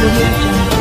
audio jungle.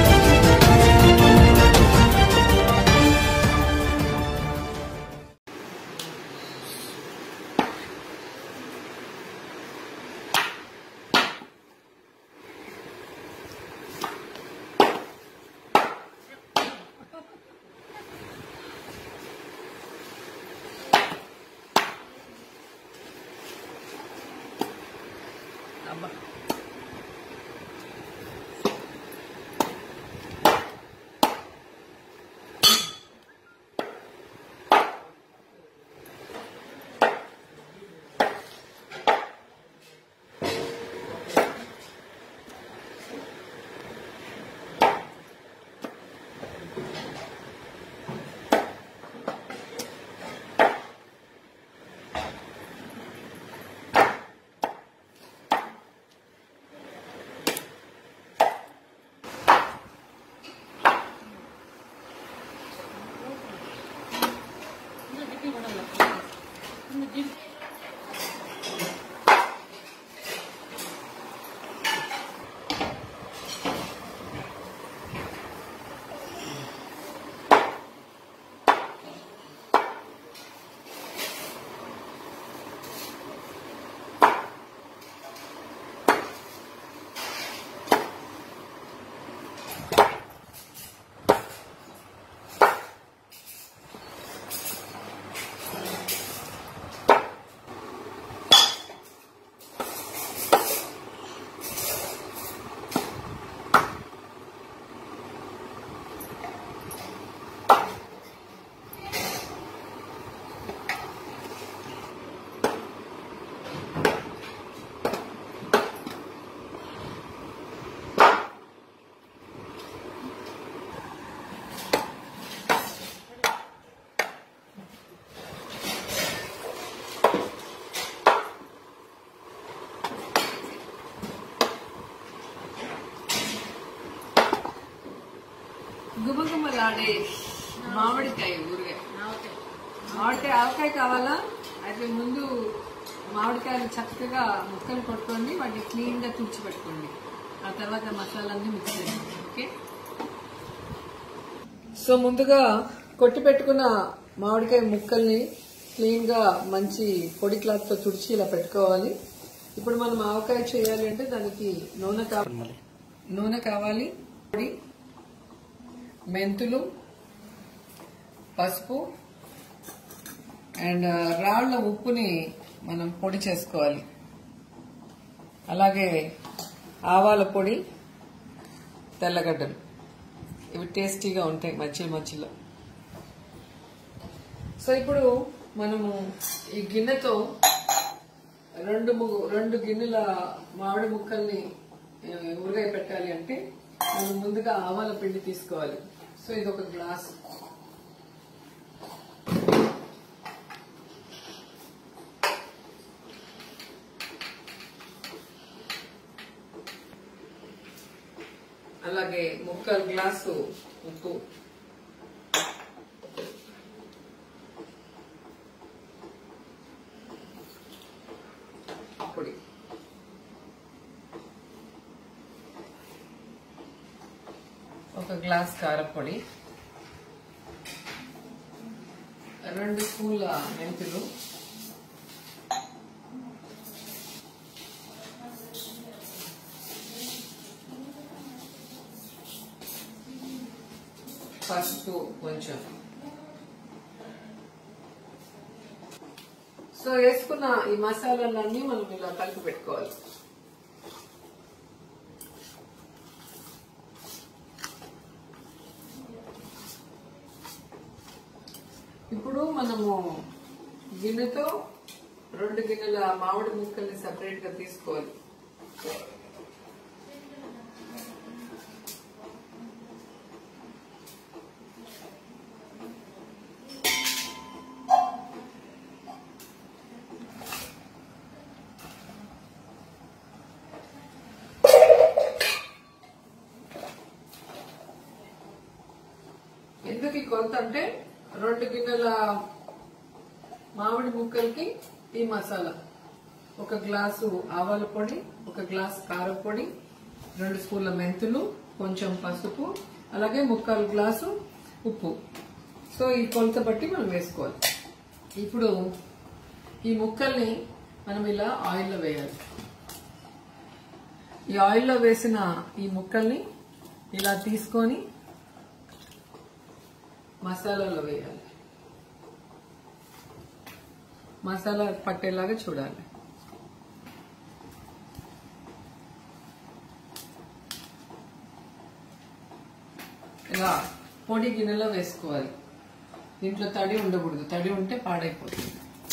గుమగుమలాడే మామిడికాయ ఊరగాయ మామిడికాయ ఆవకాయ కావాలా అయితే ముందు మామిడికాయలు చక్కగా ముక్కలు కొట్టుకోండి వాటిని క్లీన్ గా తుడిచి పెట్టుకోండి ఆ తర్వాత మసాలాన్ని మిక్స్ చేయండి ఓకే సో ముందుగా కొట్టి పెట్టుకున్న మామిడికాయ ముక్కల్ని క్లీన్ గా మంచి పొడి క్లాత్ తో తుడిచి ఇలా పెట్టుకోవాలి ఇప్పుడు మనం ఆవకాయ చేయాలి అంటే దానికి నూనె కావాలి నూనె కావాలి పొడి మెంతులు పసుపు అండ్ రాళ్ల ఉప్పుని మనం పొడి చేసుకోవాలి అలాగే ఆవాల పొడి తెల్లగడ్డలు ఇవి టేస్టీగా ఉంటాయి మధ్య మధ్యలో సో ఇప్పుడు మనము ఈ గిన్నెతో రెండు ము- రెండు గిన్నెల మామిడి ముక్కల్ని ఆ, ఊరగాయ పెట్టాలి అంటే మనం ముందుగా ఆవాల పిండి తీసుకోవాలి సో ఇది ఒక గ్లాస్ అలాగే ముక్కలు గ్లాసు ఉప్పు పొడి ఒక గ్లాస్ కారపొడి రెండు స్పూన్ల మెంతులు పసుపు కొంచెం సో వేసుకున్న ఈ మసాలాలన్నీ మనం ఇలా కలిపి పెట్టుకోవాలి ఇప్పుడు మనము గిన్నెతో రెండు గిన్నెల మామిడి ముక్కల్ని సెపరేట్ గా తీసుకోవాలి ఎందుకు ఈ కొలత అంటే రెండు గిన్నెల మామిడి ముక్కలకి ఈ మసాలా ఒక గ్లాసు ఆవాల పొడి ఒక గ్లాస్ కారం పొడి రెండు స్పూన్ల మెంతులు కొంచెం పసుపు అలాగే ముక్కాలు గ్లాసు ఉప్పు సో ఈ కొలత బట్టి మనం వేసుకోవాలి ఇప్పుడు ఈ ముక్కల్ని మనం ఇలా ఆయిల్లో వేయాలి ఈ ఆయిల్లో వేసిన ఈ ముక్కల్ని ఇలా తీసుకొని మసాలాలో వేయాలి మసాలా పట్టేలాగా చూడాలి ఇలా పొడి గిన్నెలో వేసుకోవాలి దీంట్లో తడి ఉండకూడదు తడి ఉంటే పాడైపోతుంది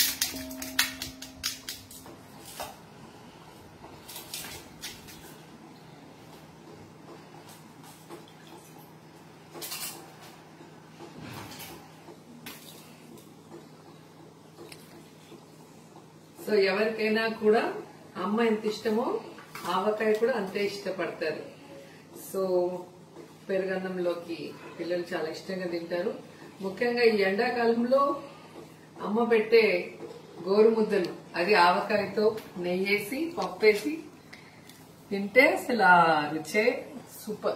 సో ఎవరికైనా కూడా అమ్మ ఎంత ఇష్టమో ఆవకాయ కూడా అంతే ఇష్టపడతారు సో పెరుగన్నంలోకి పిల్లలు చాలా ఇష్టంగా తింటారు ముఖ్యంగా ఈ ఎండాకాలంలో అమ్మ పెట్టే గోరు ముద్దలు అది ఆవకాయతో నెయ్యేసి పప్పేసి తింటే అసలు ఆ రుచే సూపర్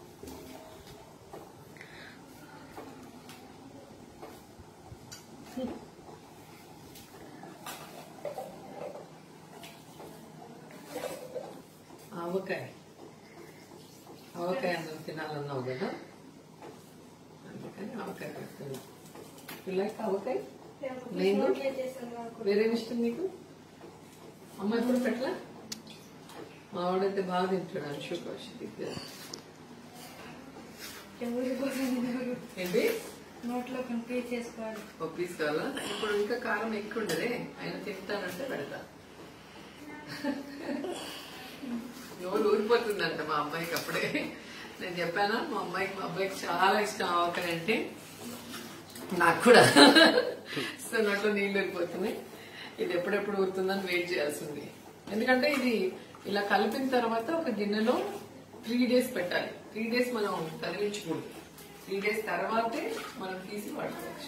ఆవకాయ ఆవకాయ అన్నం తినాలన్నావు కదా అందుకని ఆవకాయ పెడుతుంది పిల్లలకి ఆవకాయ లేదు వేరేం ఇష్టం నీకు అమ్మ ఎప్పుడు పెట్టలా మా వాడైతే బాగా తింటాడు అంశు కౌశిక్ ఏంటి నోట్లో కంప్లీట్ చేసుకోవాలి ఒక పీస్ కావాలా ఇప్పుడు ఇంకా కారం ఎక్కువ ఉండదే ఆయన తింటానంటే పెడతా నోరు ఊరిపోతుందంట మా అమ్మాయికి అప్పుడే నేను చెప్పానా మా అమ్మాయికి మా అబ్బాయికి చాలా ఇష్టం ఆవకాయ అంటే నాకు కూడా సో నోట్లో నీళ్ళు ఊరిపోతున్నాయి ఇది ఎప్పుడెప్పుడు ఊరుతుందని వెయిట్ చేయాల్సింది ఎందుకంటే ఇది ఇలా కలిపిన తర్వాత ఒక గిన్నెలో త్రీ డేస్ పెట్టాలి త్రీ డేస్ మనం కదిలించకూడదు త్రీ డేస్ తర్వాతే మనం తీసి వాడుకోవచ్చు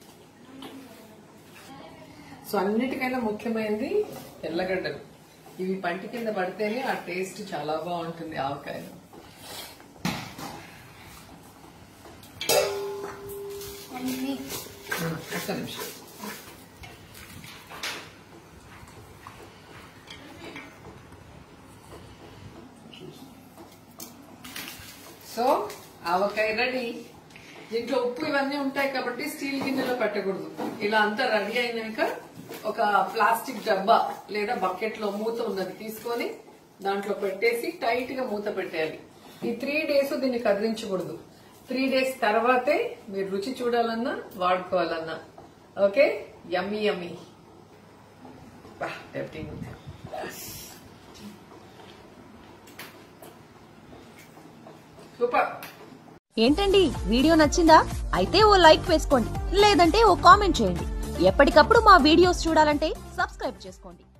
సో అన్నిటికైనా ముఖ్యమైనది తెల్లగడ్డలు ఇవి పంటి కింద పడితేనే ఆ టేస్ట్ చాలా బాగుంటుంది ఆవకాయలో అన్ని ఆ, ఒక్క నిమిషం సో ఆవకాయ రెడీ దీంట్లో ఉప్పు ఇవన్నీ ఉంటాయి కాబట్టి స్టీల్ గిన్నెలో పెట్టకూడదు ఇలా అంతా రెడీ అయినాక ఒక ప్లాస్టిక్ డబ్బా లేదా బకెట్ లో మూత ఉన్నది తీసుకొని దాంట్లో పెట్టేసి టైట్ గా మూత పెట్టేయాలి ఈ త్రీ డేస్ దీన్ని కదిలించకూడదు త్రీ డేస్ తర్వాతే మీరు రుచి చూడాలన్నా వాడుకోవాలన్నా ఓకే యమ్మీ యమ్మీ బా టెప్టింగ్ ఉంది సూపర్ ఏంటండి వీడియో నచ్చిందా అయితే ఓ లైక్ వేసుకోండి లేదంటే ఓ కామెంట్ చేయండి ఎప్పటికప్పుడు మా వీడియోస్ చూడాలంటే సబ్స్క్రైబ్ చేసుకోండి